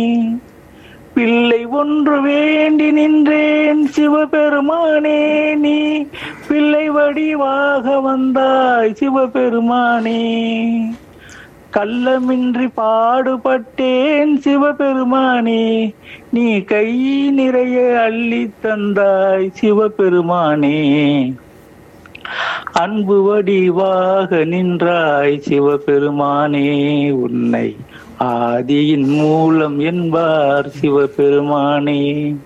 பிள்ளை ஒன்று வேண்டி நின்றேன் சிவபெருமானே நீ பிள்ளை வடிவாக வந்தாய் சிவபெருமானே கள்ளமின்றி பாடுபட்டேன் சிவபெருமானே நீ கை நிறைய அள்ளி தந்தாய் சிவபெருமானே அன்பு வடிவாக நின்றாய் சிவபெருமானே உன்னை ஆதியின் மூலம் என்பார் சிவபெருமானே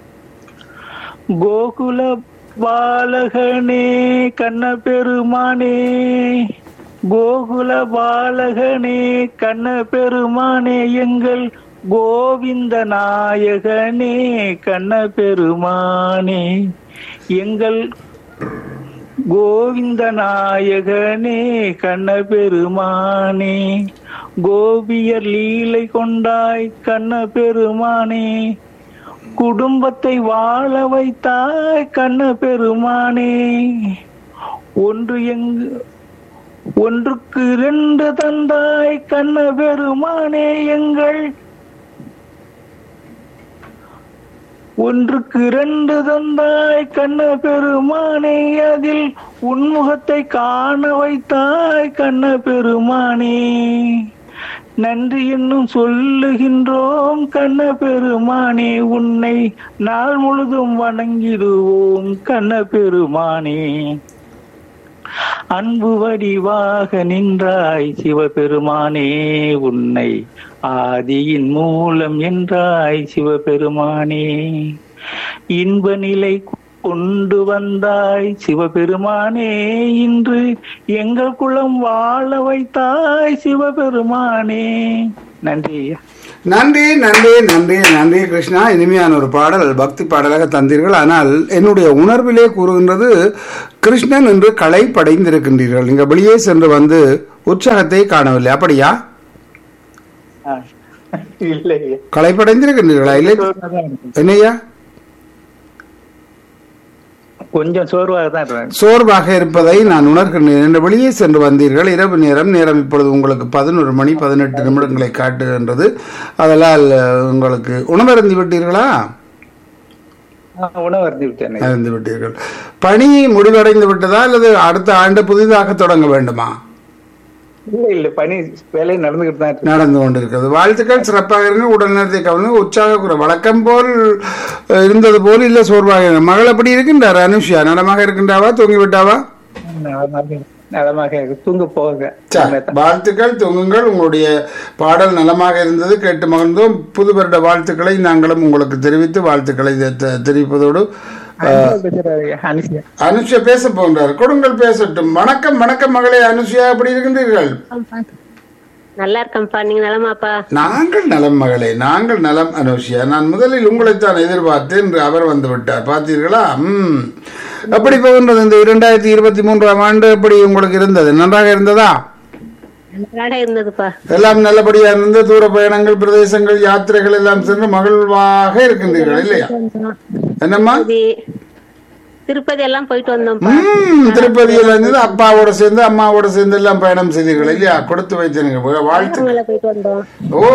கோகுல பாலகனே கண்ணபெருமானே கோகுல பாலகனே கண்ணபெருமானே எங்கள் கோவிந்த நாயகனே கண்ணபெருமானே எங்கள் கோவிந்த நாயகனே கண்ணபெருமானே கோபியர் லீலை கொண்டாய் கண்ணபெருமானே குடும்பத்தை வாழ வைத்தாய் கண்ணபெருமானே ஒன்று எங்கு ஒன்றுக்கு இரண்டு தந்தாய் கண்ணபெருமானே எங்கள் ஒன்றுக்கு இரண்டு தந்தாய் கண்ண பெருமானே அதில் உன்முகத்தை காண வைத்தாய் கண்ண பெருமானே நன்றி என்னும் சொல்லுகின்றோம் கண்ண பெருமானே உன்னை நாள் முழுதும் வணங்கிடுவோம் கண்ண பெருமானே அன்பு வடிவாக நின்றாய் சிவபெருமானே உன்னை ஆதியின் மூலம் என்றாய் சிவபெருமானே இன்ப நிலை கொண்டு வந்தாய் சிவபெருமானே இன்று எங்கள் குலம் வாழ வைத்தாய் சிவபெருமானே நன்றி ஐயா நன்றி நன்றி நன்றி நன்றி கிருஷ்ணா இனிமையான ஒரு பாடல் பக்தி பாடலாக தந்தீர்கள் ஆனால் என்னுடைய உணர்விலே கூறுகின்றது கிருஷ்ணன் என்று களை படைந்திருக்கின்றீர்கள் நீங்க வெளியே சென்று வந்து உற்சாகத்தை காணவில்லை அப்படியா ஆ. இல்லை ஐயா. களை படைந்திருக்கின்றீர்களா இல்லை என்னையா கொஞ்சம் சோர்வாக தான் இருக்கேன் சோர்வாக இருப்பதை நான் உணர்கின்றேன் என்று வெளியே சென்று வந்தீர்கள் இரவு நேரம் நேரம் இப்பொழுது உங்களுக்கு பதினொரு மணி பதினெட்டு நிமிடங்களை காட்டுகின்றது அதனால் அஹ், உங்களுக்கு உணவருந்தி விட்டீர்களா ஆ, உணவு அருந்தி விட்டேன் ஐயா. அறிந்து விட்டீர்கள் பணி முடிவடைந்து விட்டதா அல்லது அடுத்த ஆண்டு புதிதாக தொடங்க வேண்டுமா இல்ல இல்ல பணி வேலை நடந்துகிட்டு தான் இருக்கு நடந்து கொண்டிருக்கிறது வாழ்த்துக்கள் சிறப்பாக இருங்க உடல்நலத்தை கவனிங்க உற்சாக குறை வழக்கம் போல் அஹ், இருந்தது போல் இல்ல சோர்வாக இருங்க. மகள் எப்படி இருக்கின்றார் அனுஷியா நலமாக இருக்கின்றாவா தூங்கி விட்டாவா நலமாக நலமாக இருக்கு. தூங்க போக சரி, வாழ்த்துக்கள் தூங்குங்கள் உங்களுடைய பாடல் நலமாக இருந்தது கேட்டு மகிழ்ந்தோம் புது வருட வாழ்த்துக்களை நாங்களும் உங்களுக்கு தெரிவித்து வாழ்த்துக்களை தெ- தெரிவிப்பதோடு அனுஷியா அனுஷா பேச போன்றார் கொடுங்கள் பேசட்டும் வணக்கம் வணக்கம் மகளே அனுஷியா எப்படி இருக்கின்றீர்கள் நல்லா இருக்கேன்ப்பா நீங்க நலமாப்பா நாங்கள் நலம் மகளே நாங்கள் நலம் அனுஷியா நான் முதலில் உங்களைத்தான் எதிர்பார்த்தேன் என்று அவர் வந்து விட்டார் பார்த்தீர்களா ம் எப்படி போகின்றது இந்த இரண்டாயிரத்தி இருபத்தி மூன்றாம் ஆண்டு எப்படி உங்களுக்கு இருந்தது நன்றாக இருந்ததா நன்றாக இருந்ததுப்பா எல்லாம் நல்லபடியா இருந்து தூர பயணங்கள் பிரதேசங்கள் யாத்திரைகள் எல்லாம் சென்று மகிழ்வாக இருக்கின்றீர்கள் இல்லையா என்னம்மா இது திருப்பதி எல்லாம் போயிட்டு வந்தோம்ப்பா ம் திருப்பதியில இருந்து அப்பாவோட சேர்ந்து அம்மாவோட சேர்ந்து எல்லாம் பயணம் செய்தீர்கள் இல்லையா கொடுத்து வைத்தீங்க வாழ்த்து மேல போயிட்டு வந்தோம் ஓ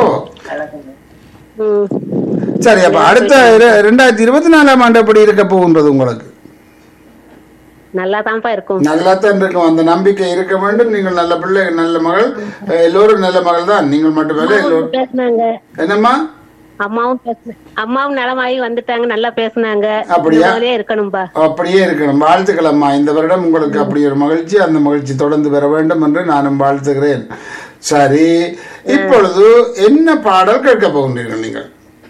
ம். சரி அப்ப அடுத்த இர- ரெண்டாயிரத்தி இருபத்தி நாலாம் ஆண்டு எப்படி இருக்க போகின்றது உங்களுக்கு நல்லா தான்ப்பா இருக்கும் நல்லா தான் இருக்கும் அந்த நம்பிக்கை இருக்க வேண்டும் நீங்கள் நல்ல பிள்ளை நல்ல மகள் அஹ், எல்லோரும் நல்ல மகள் தான் நீங்கள் மட்டுமல்ல எல்லோரும் பேசுனாங்க என்னம்மா அம்மாவும் பேசு அம்மாவும் நலமாயி வந்துட்டாங்க நல்லா பேசுனாங்க அப்படியா? இந்த மாதிரியே இருக்கணும்பா அப்படியே இருக்கணும் வாழ்த்துக்கள் அம்மா இந்த வருடம் உங்களுக்கு அப்படி ஒரு மகிழ்ச்சி அந்த மகிழ்ச்சி தொடர்ந்து பெற வேண்டும் என்று நானும் வாழ்த்துகிறேன் சரி இப்பொழுது என்ன பாடல் கேட்க போகின்றீர்கள் நீங்கள்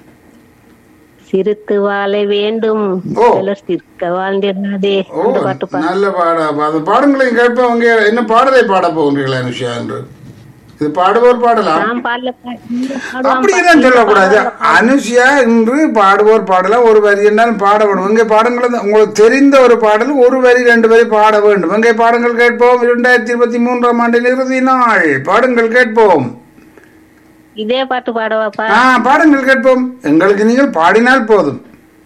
சிரித்து வாழ வேண்டும் ஓ. சிலர் சிரிக்க வாழ்ந்திடாதே ஓ அந்த பாட்டுப்பா நல்ல பாட அந்த பாடங்களையும் கேட்பவங்க என்ன பாடலை பாட போகின்றீர்கள் அனுஷா என்று இது பாடுவோர் பாடலாம் நான் பாடலப்பா நீங்க பாடுவாம்பா. அப்படியெல்லாம் சொல்லக்கூடாது அனுஷியா என்று பாடுவோர் பாடலாம் ஒரு வரி என்றாலும் பாட வேண்டும் இங்கே பாடங்கள் தான் உங்களுக்கு தெரிந்த ஒரு பாடல் ஒரு வரி ரெண்டு வரி பாட வேண்டும் இங்கே பாடங்கள் கேட்போம் இரண்டாயிரத்தி இருபத்தி மூன்றாம் ஆண்டின் இறுதி நாள் பாடுங்கள் கேட்போம் இதே பாட்டு பாடவாப்பா ஆ பாடுங்கள் கேட்போம் எங்களுக்கு நீங்கள் பாடினால் போதும்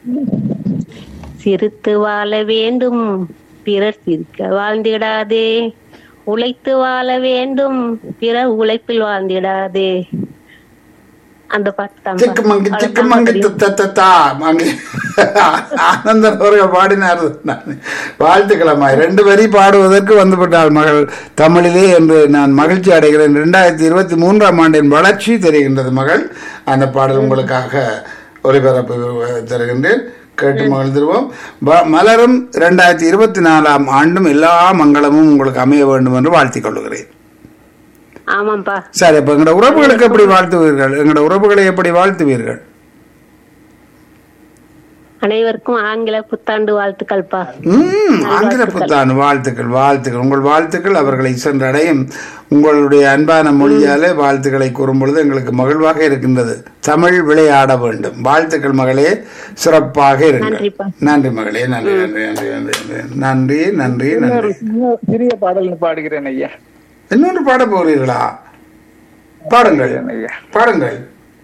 சிரித்து வாழ வேண்டும் பிறர் சிரிக்க வாழ்ந்திடாதே உழைத்து வாழ வேண்டும் பிறர் உழைப்பில் வாழ்ந்திடாதே அந்த பாட்டு தான் சிக்கு மங்கி சிக்கு மங்கி தத்தா மங்கி ஆனந்தன் அவர்கள் பாடினார் நான் வாழ்த்துக்களம்மா ரெண்டு வரி பாடுவதற்கு வந்துவிட்டாள் மகள் தமிழிலே என்று நான் மகிழ்ச்சி அடைகிறேன் ரெண்டாயிரத்தி இருபத்தி மூன்றாம் ஆண்டின் வளர்ச்சி தெரிகின்றது மகள் அந்த பாடல் உங்களுக்காக ஒலிபரப்பு தருகின்றேன் கேட்டு மகிழ்ந்திருவோம் வ- மலரும் ரெண்டாயிரத்தி இருபத்தி நாலாம் ஆண்டும் எல்லா மங்களமும் உங்களுக்கு அமைய வேண்டும் என்று வாழ்த்திக் கொள்கிறேன் ஆமாப்பா சரி அப்ப எங்களோட உறவுகளுக்கு எப்படி வாழ்த்துவீர்கள் எங்களோட உறவுகளை எப்படி வாழ்த்துவீர்கள் அனைவருக்கும் ஆங்கில புத்தாண்டு வாழ்த்துக்கள்ப்பா ம் ஆங்கில புத்தாண்டு வாழ்த்துக்கள் வாழ்த்துக்கள் உங்கள் வாழ்த்துக்கள் அவர்களை சென்றடையும் உங்களுடைய அன்பான மொழியாலே வாழ்த்துக்களை கூறும் பொழுது எங்களுக்கு மகிழ்வாக இருக்கின்றது தமிழ் விளையாட வேண்டும் வாழ்த்துக்கள் மகளே சிறப்பாக இருங்கள் நன்றிப்பா. நன்றி மகளே நன்றி நன்றி நன்றி நன்றி நன்றி நன்றி நன்றி ஒரு சின்ன- சிறிய பாடல் பாடுகிறேன் ஐயா இன்னொன்று பாட போகிறீர்களா பாடுங்கள் ஐயா பாடுங்கள்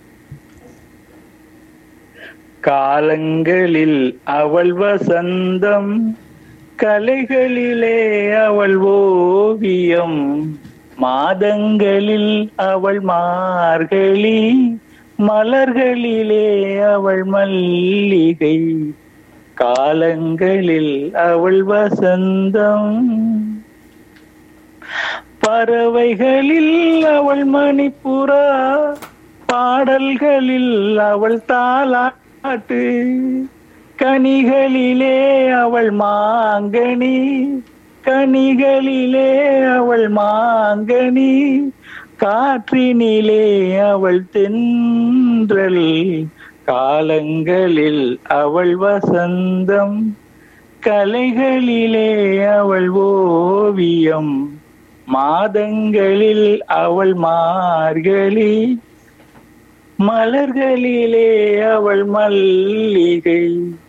காலங்களில் அவள் வசந்தம் கலைகளிலே அவள் ஓவியம் மாதங்களில் அவள் மார்கழி மலர்களிலே அவள் மல்லிகை காலங்களில் அவள் வசந்தம் பறவைகளில் அவள் மணிப்புறா பாடல்களில் அவள் தாலாட்டு கனிகளிலே அவள் மாங்கனி கனிகளிலே அவள் மாங்கனி காற்றினிலே அவள் தென்றல் காலங்களில் அவள் வசந்தம் கலைகளிலே அவள் ஓவியம் மாதங்களில் அவள் மார்கழி மலர்களிலே அவள் மல்லிகை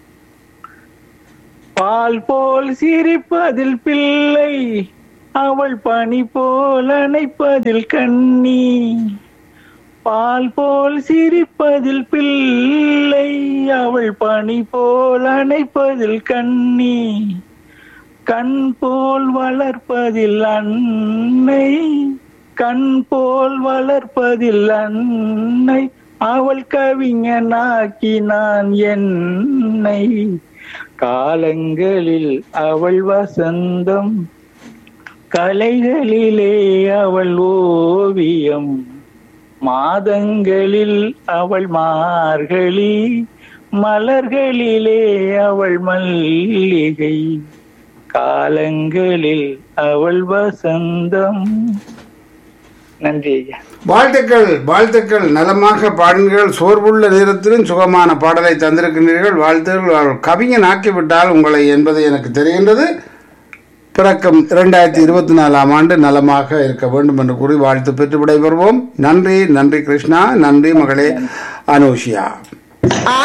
பால் போல் சிரிப்பதில் பிள்ளை அவள் பனி போல் அணைப்பதில் கண்ணி பால் போல் சிரிப்பதில் பிள்ளை அவள் பனி போல் அணைப்பதில் கண்ணி கண் போல் வளர்ப்பதில் அன்னை கண் போல் வளர்ப்பதில் அன்னை அவள் கவிஞனாக்கி நான் என்னை காலங்களில் அவள் வசந்தம் கலைகளிலே அவள் ஓவியம் மாதங்களில் அவள் மார்கழி மலர்களிலே அவள் மல்லிகை காலங்களில் அவள் வசந்தம் நன்றி ஐயா வாழ்த்துக்கள் வாழ்த்துக்கள் நலமாக பாடுங்கள் சோர்வுள்ள நேரத்திலும் சுகமான பாடலை தந்திருக்கின்றீர்கள் வாழ்த்துக்கள் அவர் கவிஞன் ஆக்கிவிட்டால் உங்களை என்பது எனக்கு தெரிகின்றது பிறக்கம் இரண்டாயிரத்தி இருபத்தி நாலாம் ஆண்டு நலமாக இருக்க வேண்டும் என்று கூறி வாழ்த்து பெற்று விடைபெறுவோம் நன்றி நன்றி கிருஷ்ணா நன்றி மகளே அனூஷியா